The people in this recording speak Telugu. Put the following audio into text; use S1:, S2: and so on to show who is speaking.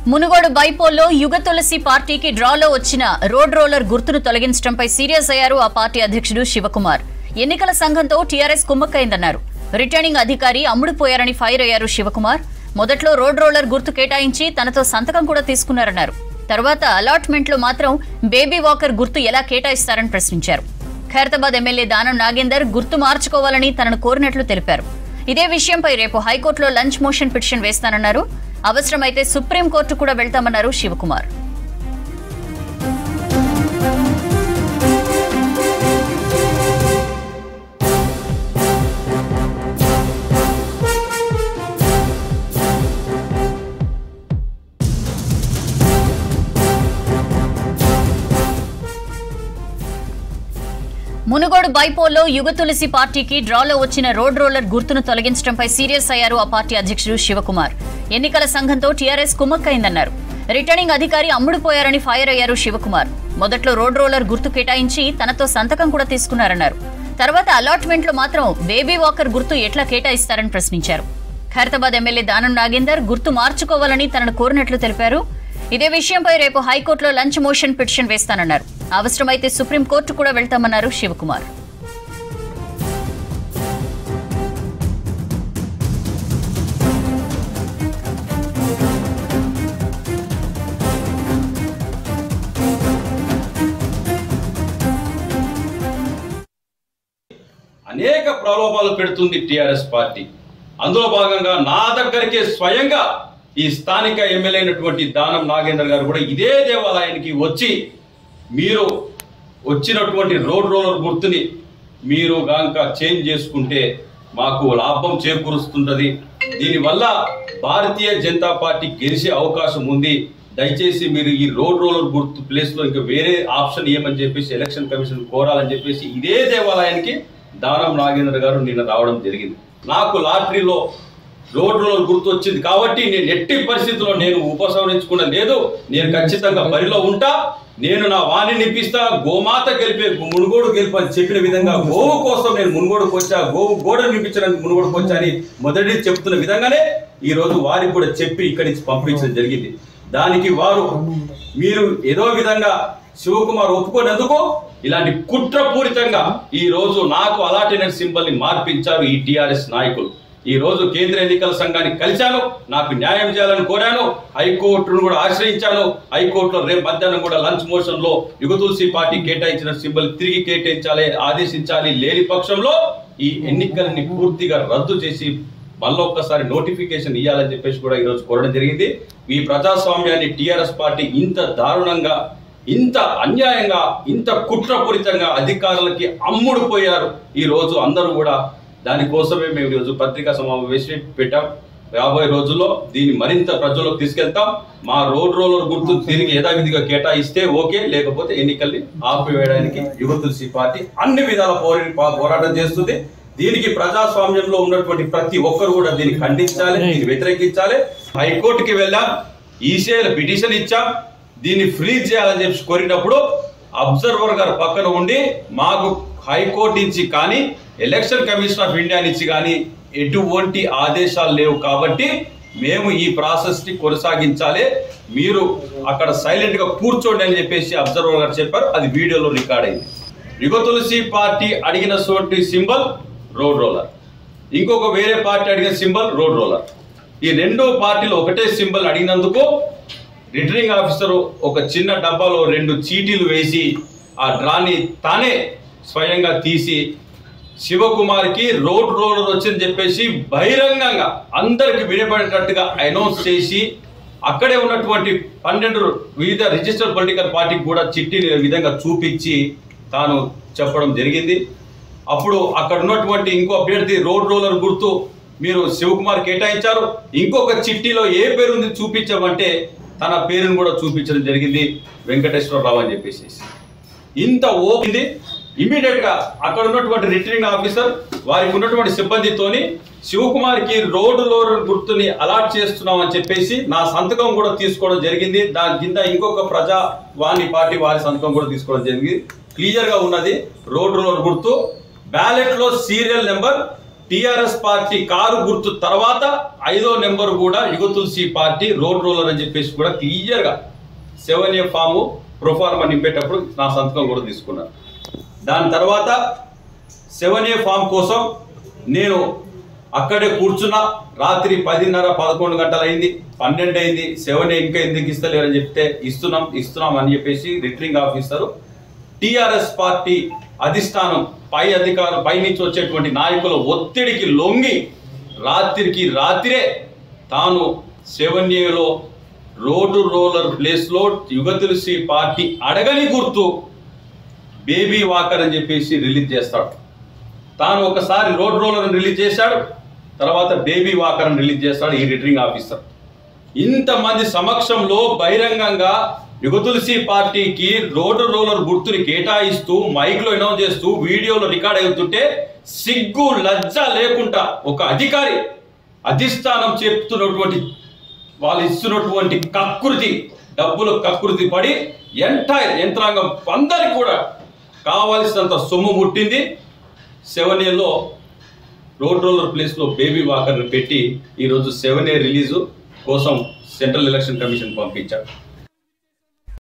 S1: మునుగోడు బైపోల్లో యుగ తులసి పార్టీకి డ్రాలో వచ్చిన రోడ్ రోలర్ గుర్తును తొలగించడంపై సీరియస్ అయ్యారు ఆ పార్టీ అధ్యక్షుడు శివకుమార్ ఎన్నికల సంఘంతో టీఆర్ఎస్ కుమ్మక్కైందన్నారు రిటర్నింగ్ అధికారి అమ్ముడుపోయారని ఫైర్ అయ్యారు శివకుమార్ మొదట్లో రోడ్ రోలర్ గుర్తు కేటాయించి తనతో సంతకం కూడా తీసుకున్నారన్నారు తర్వాత అలాట్మెంట్లో మాత్రం బేబీ వాకర్ గుర్తు ఎలా కేటాయిస్తారని ప్రశ్నించారు ఖైరతాబాద్ ఎమ్మెల్యే దానం నాగేందర్ గుర్తు మార్చుకోవాలని తనను కోరినట్లు తెలిపారు ఇదే విషయంపై రేపు హైకోర్టులో లంచ్ మోషన్ పిటిషన్ వేస్తానన్నారు అవసరమైతే సుప్రీంకోర్టు కూడా వెళ్తామన్నారు శివకుమార్ మునుగోడు బైపోల్లో యుగ తులసి పార్టీకి డ్రాలో వచ్చిన రోడ్ రోలర్ గుర్తును తొలగించడంపై సీరియస్ అయ్యారు ఆ పార్టీ అధ్యక్షుడు శివకుమార్ ఎన్నికల సంఘంతో టీఆర్ఎస్ కుమ్మక్కైందన్నారు రిటర్నింగ్ అధికారి అమ్ముడుపోయారని ఫైర్ అయ్యారు శివకుమార్ మొదట్లో రోడ్ రోలర్ గుర్తు కేటాయించి తనతో సంతకం కూడా తీసుకున్నారన్నారు తర్వాత అలాట్మెంట్లో మాత్రం బేబీ వాకర్ గుర్తు ఎట్లా కేటాయిస్తారని ప్రశ్నించారు ఖైరతాబాద్ ఎమ్మెల్యే దానం నాగేందర్ గుర్తు మార్చుకోవాలని తనను కోరినట్లు తెలిపారు ఇదే విషయంపై రేపు హైకోర్టులో లంచ్ మోషన్ పిటిషన్ వేస్తానన్నారు అవసరమైతే సుప్రీంకోర్టు కూడా వెళ్తామన్నారు శివకుమార్
S2: అనేక ప్రలోభాలు పెడుతుంది టిఆర్ఎస్ పార్టీ అందులో భాగంగా నా దగ్గరికే స్వయంగా ఈ స్థానిక ఎమ్మెల్యే అయినటువంటి దానం నాగేందర్ గారు కూడా ఇదే దేవాలయానికి వచ్చి మీరు వచ్చినటువంటి రోడ్ రోలర్ గుర్తుని మీరు గాంక చేంజ్ చేసుకుంటే మాకు లాభం చేకూరుస్తుంటది దీనివల్ల భారతీయ జనతా పార్టీ గెలిచే అవకాశం ఉంది దయచేసి మీరు ఈ రోడ్ రోలర్ గుర్తు ప్లేస్ లో ఇంకా వేరే ఆప్షన్ ఏమని చెప్పేసి ఎలక్షన్ కమిషన్ కోరాలని చెప్పేసి ఇదే దేవాలయానికి దానం నాగేంద్ర గారు నిన్న రావడం జరిగింది నాకు లాటరీలో రోడ్ రోలర్ గుర్తు వచ్చింది కాబట్టి నేను ఎట్టి పరిస్థితుల్లో నేను ఉపసంహరించుకున్న లేదు నేను ఖచ్చితంగా బరిలో ఉంటా నేను నా వాణి నిప్పిస్తా గోమాత గెలిపే మునుగోడు గెలుపు అని చెప్పిన విధంగా గోవు కోసం నేను మునుగోడుకు వచ్చా గోవు గోడను నింపించడానికి మునుగోడుకు వచ్చా అని మొదటి చెప్తున్న విధంగానే ఈ రోజు వారికి కూడా చెప్పి ఇక్కడి నుంచి పంపించడం జరిగింది దానికి వారు మీరు ఏదో విధంగా శివకుమార్ ఒప్పుకునేందుకు ఇలాంటి కుట్రపూరితంగా ఈ రోజు నాకు అలాటైన సింబల్ ని మార్పించారు ఈ టిఆర్ఎస్ నాయకులు ఈ రోజు కేంద్ర ఎన్నికల సంఘాన్ని కలిశాను నాకు న్యాయం చేయాలని కోరాను హైకోర్టును కూడా ఆశ్రయించాను హైకోర్టులో రేపు మధ్యాహ్నం కూడా లంచ్ మోషన్ లో యుగతులసి పార్టీ కేటాయించిన సింబల్ తిరిగి కేటాయించాలి ఆదేశించాలి లేని పక్షంలో ఈ ఎన్నికలని పూర్తిగా రద్దు చేసి మళ్ళొక్కసారి నోటిఫికేషన్ ఇవ్వాలని చెప్పేసి కూడా ఈరోజు కోరడం జరిగింది ఈ ప్రజాస్వామ్యాన్ని టిఆర్ఎస్ పార్టీ ఇంత దారుణంగా ఇంత అన్యాయంగా ఇంత కుట్రపూరితంగా అధికారులకి అమ్ముడుపోయారు ఈ రోజు అందరూ కూడా దానికోసమే మేము ఈరోజు పత్రికా సమావేశం పెట్టాం రాబోయే రోజుల్లో దీన్ని మరింత ప్రజల్లోకి తీసుకెళ్తాం మా రోడ్ రోలర్ గుర్తు తిరిగి యథావిధిగా కేటాయిస్తే ఓకే లేకపోతే ఎన్నికల్ని ఆపివేయడానికి యువ తులసి పార్టీ అన్ని విధాల పోరి పోరాటం చేస్తుంది దీనికి ప్రజాస్వామ్యంలో ఉన్నటువంటి ప్రతి ఒక్కరు కూడా దీన్ని ఖండించాలి దీన్ని వ్యతిరేకించాలి హైకోర్టుకి వెళ్ళాం ఈసీఐల పిటిషన్ ఇచ్చాం దీన్ని ఫ్రీజ్ చేయాలని చెప్పి కోరినప్పుడు అబ్జర్వర్ గారు పక్కన ఉండి మాకు హైకోర్టు నుంచి కానీ ఎలక్షన్ కమిషన్ ఆఫ్ ఇండియా నుంచి కానీ ఎటువంటి ఆదేశాలు లేవు కాబట్టి మేము ఈ ప్రాసెస్ ని కొనసాగించాలి మీరు అక్కడ సైలెంట్ గా కూర్చోండి అని చెప్పేసి అబ్జర్వర్ గారు చెప్పారు అది వీడియోలో రికార్డ్ అయింది యుగ తులసి పార్టీ అడిగిన సోటి సింబల్ రోడ్ రోలర్ ఇంకొక వేరే పార్టీ అడిగిన సింబల్ రోడ్ రోలర్ ఈ రెండు పార్టీలు ఒకటే సింబల్ అడిగినందుకు రిటర్నింగ్ ఆఫీసర్ ఒక చిన్న డబ్బాలో రెండు చీటీలు వేసి ఆ డ్రాని తానే స్వయంగా తీసి శివకుమార్కి రోడ్ రోలర్ వచ్చిందని చెప్పేసి బహిరంగంగా అందరికి వినపడేటట్టుగా అనౌన్స్ చేసి అక్కడే ఉన్నటువంటి పన్నెండు వివిధ రిజిస్టర్ పొలిటికల్ పార్టీకి కూడా చిట్టిని ఈ విధంగా చూపించి తాను చెప్పడం జరిగింది అప్పుడు అక్కడ ఉన్నటువంటి ఇంకో అభ్యర్థి రోడ్ రోలర్ గుర్తు మీరు శివకుమార్ కేటాయించారు ఇంకొక చిట్టిలో ఏ పేరు ఉంది చూపించమంటే తన పేరును కూడా చూపించడం జరిగింది వెంకటేశ్వరరావు అని చెప్పేసి ఇంత ఓపింది ఇమీడియట్ గా అక్కడ ఉన్నటువంటి రిటర్నింగ్ ఆఫీసర్ వారికి ఉన్నటువంటి సిబ్బందితోని శివకుమార్ కి రోడ్డు లోర్ గుర్తుని అలాట్ చేస్తున్నాం అని చెప్పేసి నా సంతకం కూడా తీసుకోవడం జరిగింది దాని కింద ఇంకొక ప్రజా వాణి పార్టీ వారి సంతకం కూడా తీసుకోవడం జరిగింది క్లియర్ గా ఉన్నది రోడ్ రోలర్ గుర్తు బ్యాలెట్ లో serial number TRS party car గుర్తు తర్వాత ఐదో నెంబర్ కూడా యుగతులసి పార్టీ రోడ్ రోలర్ అని చెప్పేసి కూడా క్లియర్గా సెవెన్ ఏ ఫాము ప్రొఫార్మా నింపేటప్పుడు నా సంతకం కూడా తీసుకున్నాను దాని తర్వాత సెవెన్ ఏ ఫామ్ కోసం నేను అక్కడే కూర్చున్నా రాత్రి పదిన్నర పదకొండు గంటలు అయింది పన్నెండు అయింది సెవెన్ ఏ ఇంకా ఎందుకు ఇస్తలేరని చెప్తే ఇస్తున్నాం ఇస్తున్నాం అని చెప్పేసి రిటర్నింగ్ ఆఫీసరు టిఆర్ఎస్ పార్టీ అధిష్టానం పై అధికారులు పై నుంచి వచ్చేటువంటి నాయకుల ఒత్తిడికి లొంగి రాత్రికి రాత్రే తాను సెవెన్ ఏలో రోడ్డు రోలర్ ప్లేస్లో యుగతులసి పార్టీ అడగని గుర్తు బేబీ వాకర్ అని చెప్పేసి రిలీజ్ చేస్తాడు తాను ఒకసారి రోడ్ రోలర్ రిలీజ్ చేశాడు తర్వాత బేబీ వాకర్ అని రిలీజ్ చేస్తాడు ఈ రిటర్నింగ్ ఆఫీసర్ ఇంతమంది సమక్షంలో బహిరంగంగా యుగతులసి పార్టీకి రోడ్డు రోలర్ గుర్తుని కేటాయిస్తూ మైక్లో అనౌన్స్ చేస్తూ వీడియోలో రికార్డ్ అవుతుంటే సిగ్గు లజ్జ లేకుండా ఒక అధికారి అధిష్టానం చెప్తున్నటువంటి వాళ్ళు ఇస్తున్నటువంటి కకృతి డబ్బులు కకృతి పడి ఎంటైర్ యంత్రాంగం అందరికి కూడా కావాల్సినంత సొమ్ము ముట్టింది సెవెన్ ఏలో రోడ్ రోలర్ ప్లేస్లో బేబీ వాకర్ని పెట్టి ఈరోజు సెవెన్ ఏ రిలీజు కోసం సెంట్రల్ ఎలక్షన్ కమిషన్ పంపించారు